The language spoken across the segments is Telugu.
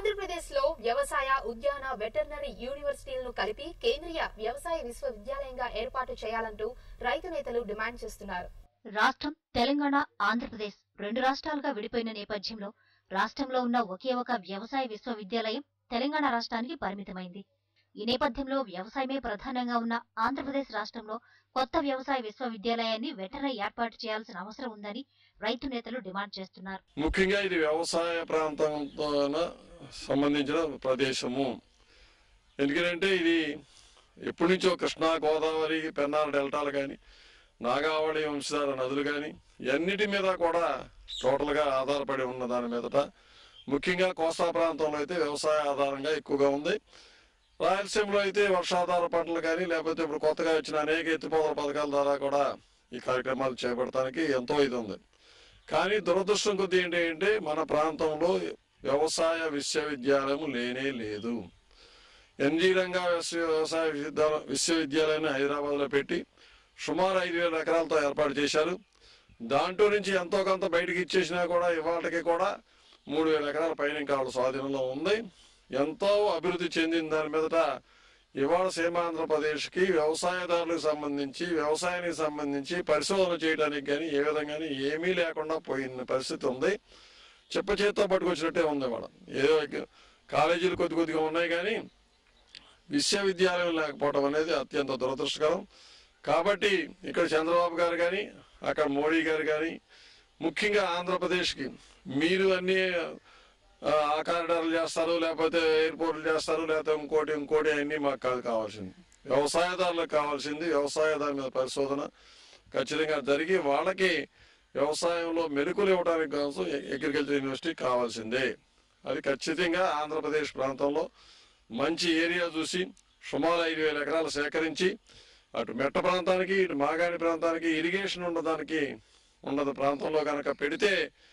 ఆంధ్రప్రదేశ్ లో వ్యవసాయ ఉద్యాన వెటర్నరీ యూనివర్సిటీలను కలిపి కేంద్రీయ వ్యవసాయ విశ్వవిద్యాలయంగా ఏర్పాటు చేయాలంటూ రైతు నేతలు డిమాండ్ చేస్తున్నారు రాష్ట్రం తెలంగాణ ఆంధ్రప్రదేశ్ రెండు రాష్ట్రాలుగా విడిపోయిన నేపథ్యంలో రాష్ట్రంలో ఉన్న ఒకే ఒక వ్యవసాయ విశ్వవిద్యాలయం తెలంగాణ రాష్ట్రానికి పరిమితమైంది ఈ నేపథ్యంలో వ్యవసాయమే ప్రధానంగా ఉన్న ఆంధ్రప్రదేశ్ రాష్ట్రంలో కొత్త వ్యవసాయ విశ్వవిద్యాలయాన్ని వెంటనే ఏర్పాటు చేయాల్సిన అవసరం ఉందని రైతు నేతలు డిమాండ్ చేస్తున్నారు ముఖ్యంగా ఇది వ్యవసాయ ప్రాంతంతో సంబంధించిన ప్రదేశము ఎందుకంటే ఇది ఎప్పటి నుంచో కృష్ణా గోదావరి పెన్నాల డెల్టాలు కానీ నాగావళి వంశధార నదులు కానీ ఇవన్నిటి మీద కూడా టోటల్గా ఆధారపడి ఉన్న దాని మీదట ముఖ్యంగా కోస్తా ప్రాంతంలో అయితే వ్యవసాయ ఆధారంగా ఎక్కువగా ఉంది రాయలసీమలో అయితే వర్షాధార పంటలు కానీ లేకపోతే ఇప్పుడు కొత్తగా వచ్చిన అనేక ఎత్తిపోతల పథకాల ద్వారా కూడా ఈ కార్యక్రమాలు చేపడటానికి ఎంతో ఇది ఉంది కానీ దురదృష్టం కొద్ది ఏంటి అంటే మన ప్రాంతంలో వ్యవసాయ విశ్వవిద్యాలయం లేనే లేదు ఎన్జీ రంగా విశ్వ- వ్యవసాయ విశ్వవిద్యాలయం విశ్వవిద్యాలయాన్ని హైదరాబాద్లో పెట్టి సుమారు ఐదు వేల ఎకరాలతో ఏర్పాటు చేశారు దాంట్లో నుంచి ఎంతో కొంత బయటకు ఇచ్చేసినా కూడా ఇవాళకి కూడా మూడు వేల ఎకరాల పైన ఇంకా వాళ్ళ స్వాధీనంలో ఉంది ఎంతో అభివృద్ధి చెందిన దాని మీదట ఇవాళ సీమాంధ్రప్రదేశ్కి వ్యవసాయదారులకు సంబంధించి వ్యవసాయానికి సంబంధించి పరిశోధన చేయడానికి కానీ ఏ విధంగాని ఏమీ లేకుండా పోయిన పరిస్థితి ఉంది చెప్ప చేత్తో పట్టుకొచ్చినట్టే ఉంది ఇవాళ ఏదో కాలేజీలు కొద్ది కొద్దిగా ఉన్నాయి కానీ విశ్వవిద్యాలయం లేకపోవడం అనేది అత్యంత దురదృష్టకరం కాబట్టి ఇక్కడ చంద్రబాబు గారు కానీ అక్కడ మోడీ గారు కానీ ముఖ్యంగా ఆంధ్రప్రదేశ్కి మీరు అన్ని ఆ, ఆ కారిడార్లు చేస్తారు లేకపోతే ఎయిర్పోర్ట్లు చేస్తారు లేకపోతే ఇంకోటి ఇంకోటి అన్నీ మాకు కాదు కావాల్సింది వ్యవసాయదారులకు కావాల్సింది వ్యవసాయదారు మీద పరిశోధన ఖచ్చితంగా జరిగి వాళ్ళకి వ్యవసాయంలో మెరుకులు ఇవ్వడానికి కోసం అగ్రికల్చర్ యూనివర్సిటీ కావాల్సిందే అది ఖచ్చితంగా ఆంధ్రప్రదేశ్ ప్రాంతంలో మంచి ఏరియా చూసి సుమారు ఐదు వేల ఎకరాలు సేకరించి అటు మెట్ట ప్రాంతానికి ఇటు మాగాణి ప్రాంతానికి ఇరిగేషన్ ఉండదానికి ఉన్నది ప్రాంతంలో కనుక పెడితే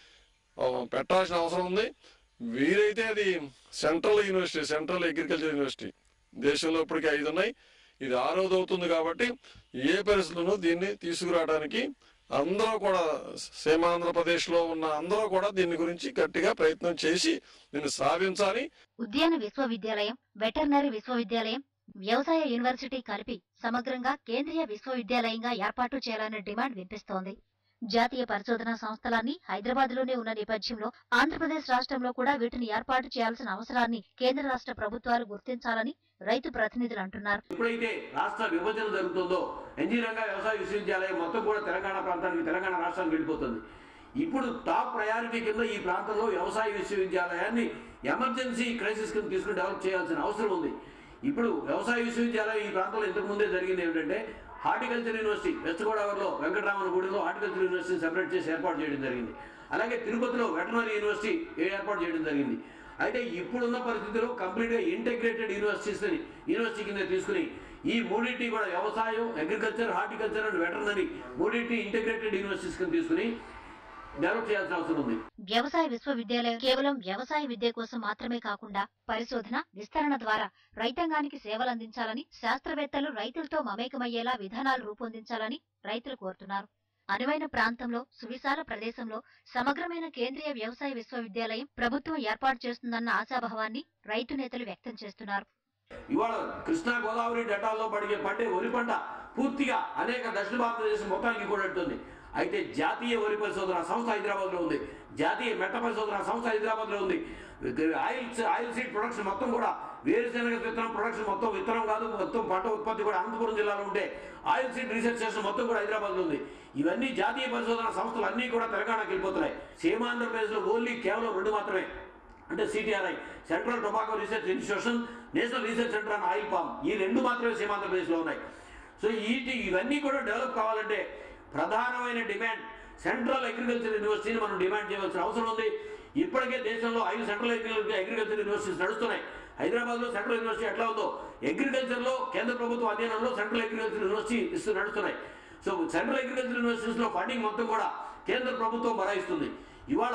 ఆ, పెట్టాల్సిన అవసరం ఉంది వీరైతే అది central university central agriculture university దేశంలో ఇప్పటికీ ఐదు ఉన్నాయి ఇది ఆరోది అవుతుంది కాబట్టి ఏ పరిస్థితులను దీన్ని తీసుకురావడానికి అందరూ కూడా సీమాంధ్రప్రదేశ్లో ఉన్న అందరూ కూడా దీని గురించి గట్టిగా ప్రయత్నం చేసి దీన్ని సాధించాలి ఉద్యాన విశ్వవిద్యాలయం వెటర్నరీ విశ్వవిద్యాలయం వ్యవసాయ యూనివర్సిటీ కలిపి సమగ్రంగా కేంద్రీయ విశ్వవిద్యాలయంగా ఏర్పాటు చేయాలనే డిమాండ్ వినిపిస్తోంది జాతీయ పరిశోధనా సంస్థలన్నీ హైదరాబాద్ లోనే ఉన్న నేపథ్యంలో ఆంధ్రప్రదేశ్ రాష్ట్రంలో కూడా వీటిని ఏర్పాటు చేయాల్సిన అవసరాన్ని కేంద్ర రాష్ట్ర ప్రభుత్వాలు గుర్తించాలని రైతు ప్రతినిధులు అంటున్నారు ఎప్పుడైతే రాష్ట్ర విభజన జరుగుతుందో ఎన్జీ రంగా వ్యవసాయ విశ్వవిద్యాలయం మొత్తం కూడా తెలంగాణ ప్రాంతానికి తెలంగాణ రాష్ట్రానికి వెళ్ళిపోతుంది ఇప్పుడు టాప్ ప్రయారిటీ కింద ఈ ప్రాంతంలో వ్యవసాయ విశ్వవిద్యాలయాన్ని ఎమర్జెన్సీ క్రైసిస్ కింద తీసుకుని డెవలప్ చేయాల్సిన అవసరం ఉంది ఇప్పుడు వ్యవసాయ విశ్వవిద్యాలయం ఈ ప్రాంతంలో ఇంతకు ముందే జరిగింది ఏమిటంటే హార్టికల్చర్ యూనివర్సిటీ వెస్ట్ గోదావరిలో వెంకటరామన్ గుడిలో హార్టికల్చర్ యూనివర్సిటీని సెపరేట్ చేసి ఏర్పాటు చేయడం జరిగింది అలాగే తిరుపతిలో వెటనరీ యూనివర్సిటీ ఏర్పాటు చేయడం జరిగింది అయితే ఇప్పుడున్న పరిస్థితిలో కంప్లీట్ గా ఇంటెగ్రేటెడ్ యూనివర్సిటీస్ యూనివర్సిటీ కింద తీసుకుని ఈ మూడింటి కూడా వ్యవసాయం అగ్రికల్చర్ హార్టికల్చర్ అండ్ వెటర్నరీ మూడింటి ఇంటెగ్రేటెడ్ యూనివర్సిటీస్ కింద తీసుకుని డెవలప్ చేయాల్సిన అవసరం ఉంది వ్యవసాయ విశ్వవిద్యాలయం కేవలం వ్యవసాయ విద్య కోసం మాత్రమే కాకుండా పరిశోధన విస్తరణ ద్వారా రైతాంగానికి సేవలు అందించాలని శాస్త్రవేత్తలు రైతులతో మమేకమయ్యేలా విధానాలు రూపొందించాలని రైతులు కోరుతున్నారు అనువైన ప్రాంతంలో సువిశాల ప్రదేశంలో సమగ్రమైన కేంద్రీయ వ్యవసాయ విశ్వవిద్యాలయం ప్రభుత్వం ఏర్పాటు చేస్తుందన్న ఆశాభావాన్ని రైతు నేతలు వ్యక్తం చేస్తున్నారు ఇవాళ కృష్ణా గోదావరి డెటాల్లో పడిగే పండే వరి పంట పూర్తిగా అనేక దక్షిణ భారతదేశం మొత్తానికి కూడా ఉంటుంది అయితే జాతీయ వరి పరిశోధన సంస్థ హైదరాబాద్ లో ఉంది జాతీయ మెట్ట పరిశోధన సంస్థ హైదరాబాద్ లో ఉంది ఆయిల్ ఆయిల్ సీడ్ ప్రొడక్షన్ మొత్తం కూడా వేరుశెనగ విత్తనం ప్రొడక్షన్ మొత్తం విత్తనం కాదు మొత్తం పంట ఉత్పత్తి కూడా అనంతపురం జిల్లాలో ఉంటే ఆయిల్ సీడ్ రీసెర్చ్ స్టేషన్ మొత్తం కూడా హైదరాబాద్ లో ఉంది ఇవన్నీ జాతీయ పరిశోధన సంస్థలు అన్నీ కూడా తెలంగాణకి వెళ్ళిపోతున్నాయి సీమాంధ్రప్రదేశ్ లో ఓన్లీ కేవలం రెండు మాత్రమే అంటే CTRI central tobacco research institution national research centre on oil palm ఈ రెండు మాత్రమే సీమాంధ్రప్రదేశ్లో ఉన్నాయి సో వీటి ఇవన్నీ కూడా డెవలప్ కావాలంటే ప్రధానమైన డిమాండ్ సెంట్రల్ అగ్రికల్చర్ యూనివర్సిటీని మనం డిమాండ్ చేయవలసిన అవసరం ఉంది ఇప్పటికే దేశంలో ఐదు సెంట్రల్ అగ్రికల్చర్ యూనివర్సిటీస్ నడుస్తున్నాయి హైదరాబాద్ లో సెంట్రల్ యూనివర్సిటీ ఎట్లా ఉందో అగ్రికల్చర్ లో కేంద్ర ప్రభుత్వ అధ్యయనంలో సెంట్రల్ అగ్రికల్చర్ యూనివర్సిటీ ఇస్తూ నడుస్తున్నాయి సో సెంట్రల్ అగ్రికల్చర్ యూనివర్సిటీస్ లో ఫండింగ్ మొత్తం కూడా కేంద్ర ప్రభుత్వం భరాయిస్తుంది ఇవాళ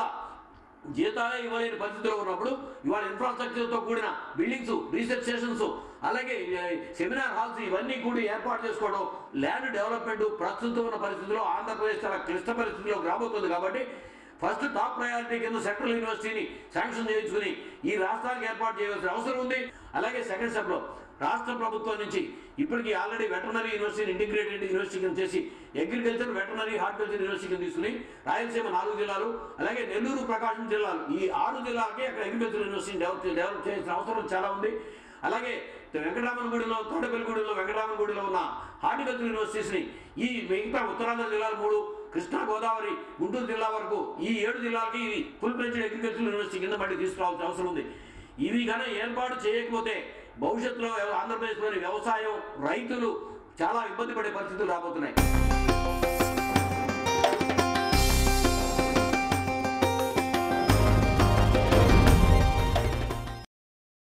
జీతాలే ఇవ్వలేని పరిస్థితిలో ఉన్నప్పుడు ఇవాళ ఇన్ఫ్రాస్ట్రక్చర్ తో కూడిన బిల్డింగ్స్ రీసెర్చ్ స్టేషన్స్ అలాగే ఏ, సెమినార్ హాల్స్ ఇవన్నీ కూడా ఏర్పాటు చేసుకోవడం ల్యాండ్ డెవలప్మెంట్ ప్రస్తుతం ఉన్న పరిస్థితిలో ఆంధ్రప్రదేశ్ చాలా క్లిష్ట పరిస్థితిలోకి రాబోతుంది కాబట్టి ఫస్ట్ టాప్ ప్రయారిటీ కింద సెంట్రల్ యూనివర్సిటీని శాంక్షన్ చేయించుకుని ఈ రాష్ట్రానికి ఏర్పాటు చేయవలసిన అవసరం ఉంది అలాగే సెకండ్ స్టెప్ లో రాష్ట్ర ప్రభుత్వం నుంచి ఇప్పటికీ already veterinary university integrated university కింద చేసి అగ్రికల్చర్ వెటర్నరీ హార్టికల్చర్ యూనివర్సిటీ కింద తీసుకుని రాయలసీమ నాలుగు జిల్లాలు అలాగే నెల్లూరు ప్రకాశం జిల్లాలు ఈ ఆరు జిల్లాలకి అక్కడ అగ్రికల్చర్ యూనివర్సిటీ డెవలప్ డెవలప్ చేయాల్సిన అవసరం చాలా ఉంది అలాగే వెంకటరామన్గూడిలో తోటపల్లిగూడిలో వెంకటరామన్గూడిలో ఉన్న హార్టికల్చర్ యూనివర్సిటీస్ని ఈ మిగతా ఉత్తరాంధ్ర జిల్లాలు మూడు కృష్ణా గోదావరి గుంటూరు జిల్లా వరకు ఈ ఏడు జిల్లాలకి ఇది ఫుల్ ప్రెంచెడ్ అగ్రికల్చర్ యూనివర్సిటీ కింద మళ్ళీ తీసుకురావాల్సిన అవసరం ఉంది ఇవి కనుక ఏర్పాటు చేయకపోతే భవిష్యత్తులో ఆంధ్రప్రదేశ్లోని వ్యవసాయం రైతులు చాలా ఇబ్బంది పడే పరిస్థితులు రాబోతున్నాయి